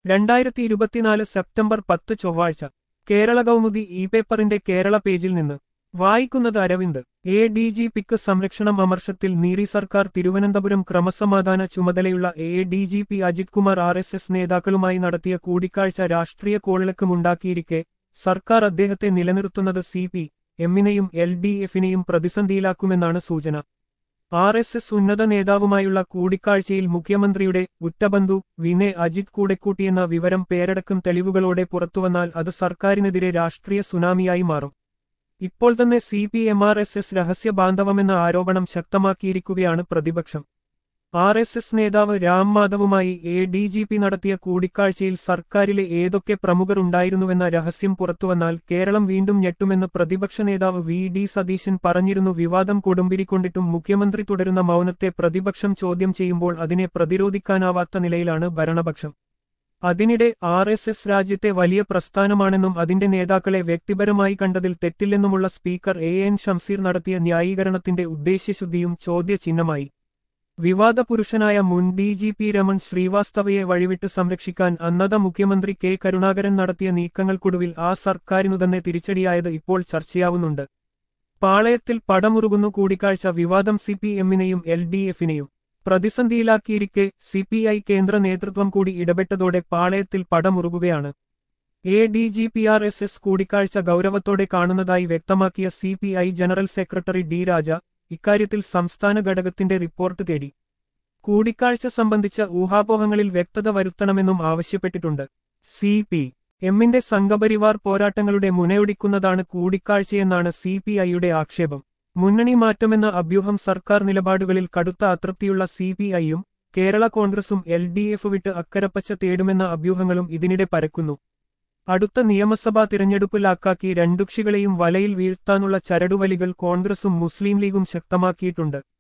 രണ്ടായിരത്തി ഇരുപത്തിനാല് സെപ്റ്റംബർ പത്ത് ചൊവ്വാഴ്ച കേരള കൗമുദി ഇ പേപ്പറിന്റെ കേരള പേജിൽ നിന്ന് വായിക്കുന്നത് അരവിന്ദ് എ ഡി ജി പിക്ക് സംരക്ഷണം അമർഷത്തിൽ നീറി സർക്കാർ തിരുവനന്തപുരം ക്രമസമാധാന ചുമതലയുള്ള A D G P Ajith Kumar R S S നേതാക്കളുമായി നടത്തിയ കൂടിക്കാഴ്ച രാഷ്ട്രീയ കോളിളക്കമുണ്ടാക്കിയിരിക്കെ സർക്കാർ അദ്ദേഹത്തെ നിലനിർത്തുന്നത് സി പി എമ്മിനെയും എൽ ഡി എഫിനെയും പ്രതിസന്ധിയിലാക്കുമെന്നാണ് സൂചന ആർ എസ് എസ് ഉന്നത നേതാവുമായുള്ള കൂടിക്കാഴ്ചയിൽ മുഖ്യമന്ത്രിയുടെ ഉറ്റബന്ധു വിനെ അജിത് കൂടെക്കൂട്ടിയെന്ന വിവരം പേരടക്കം തെളിവുകളോടെ പുറത്തുവന്നാൽ അത് സർക്കാരിനെതിരെ രാഷ്ട്രീയ സുനാമിയായി മാറും ഇപ്പോൾ തന്നെ C P M R S S രഹസ്യ ബാന്ധവമെന്ന ആരോപണം ശക്തമാക്കിയിരിക്കുകയാണ് പ്രതിപക്ഷം ആർ എസ് എസ് നേതാവ് രാം മാധവുമായി എ ഡി ജി പി നടത്തിയ കൂടിക്കാഴ്ചയിൽ സർക്കാരിലെ ഏതൊക്കെ പ്രമുഖർ ഉണ്ടായിരുന്നുവെന്ന രഹസ്യം പുറത്തുവന്നാൽ കേരളം വീണ്ടും ഞെട്ടുമെന്ന് പ്രതിപക്ഷ നേതാവ് വി ഡി സതീശൻ പറഞ്ഞിരുന്നു വിവാദം കൊടുമ്പിരിക്കൊണ്ടിട്ടും മുഖ്യമന്ത്രി തുടരുന്ന മൗനത്തെ പ്രതിപക്ഷം ചോദ്യം ചെയ്യുമ്പോൾ അതിനെ പ്രതിരോധിക്കാനാവാത്ത നിലയിലാണ് ഭരണപക്ഷം അതിനിടെ ആർ എസ് എസ് രാജ്യത്തെ വലിയ പ്രസ്ഥാനമാണെന്നും അതിന്റെ നേതാക്കളെ വ്യക്തിപരമായി കണ്ടതിൽ തെറ്റില്ലെന്നുമുള്ള സ്പീക്കർ എ എൻ ഷംസീർ നടത്തിയ ന്യായീകരണത്തിന്റെ ഉദ്ദേശ്യശുദ്ധിയും ചോദ്യചിഹ്നമായി വിവാദ പുരുഷനായ മുൻ ഡി ജി പി രമൺ ശ്രീവാസ്തവയെ വഴിവിട്ട് സംരക്ഷിക്കാൻ അന്നത മുഖ്യമന്ത്രി കെ കരുണാകരൻ നടത്തിയ നീക്കങ്ങൾക്കൊടുവിൽ ആ സർക്കാരിനു തന്നെ തിരിച്ചടിയായത് ഇപ്പോൾ ചർച്ചയാവുന്നുണ്ട് പാളയത്തിൽ പടമുറുകുന്നു കൂടിക്കാഴ്ച വിവാദം സി പി എമ്മിനെയും എൽ ഡി എഫിനെയും പ്രതിസന്ധിയിലാക്കിയിരിക്കെ സി പി ഐ കേന്ദ്ര നേതൃത്വം കൂടി ഇടപെട്ടതോടെ പാളയത്തിൽ പടമുറുകുകയാണ് A D G P R S S കൂടിക്കാഴ്ച ഗൗരവത്തോടെ കാണുന്നതായി വ്യക്തമാക്കിയ C P I general secretary D Raja ഇക്കാര്യത്തിൽ സംസ്ഥാന ഘടകത്തിന്റെ റിപ്പോർട്ട് തേടി കൂടിക്കാഴ്ച സംബന്ധിച്ച ഊഹാപോഹങ്ങളിൽ വ്യക്തത വരുത്തണമെന്നും ആവശ്യപ്പെട്ടിട്ടുണ്ട് സി പി എമ്മിന്റെ സംഘപരിവാർ പോരാട്ടങ്ങളുടെ മുനയൊടിക്കുന്നതാണ് കൂടിക്കാഴ്ചയെന്നാണ് സി പി ഐയുടെ ആക്ഷേപം മുന്നണി മാറ്റമെന്ന അഭ്യൂഹം സർക്കാർ നിലപാടുകളിൽ കടുത്ത അതൃപ്തിയുള്ള സി പി ഐയും കേരള കോൺഗ്രസും എൽ ഡി എഫ് വിട്ട് അക്കരപ്പച്ച തേടുമെന്ന അഭ്യൂഹങ്ങളും ഇതിനിടെ പരക്കുന്നു അടുത്ത നിയമസഭാ തിരഞ്ഞെടുപ്പ് ലാക്കാക്കി രണ്ടുകക്ഷികളെയും വലയിൽ വീഴ്ത്താനുള്ള ചരടുവലികൾ കോൺഗ്രസും മുസ്ലിം ലീഗും ശക്തമാക്കിയിട്ടുണ്ട്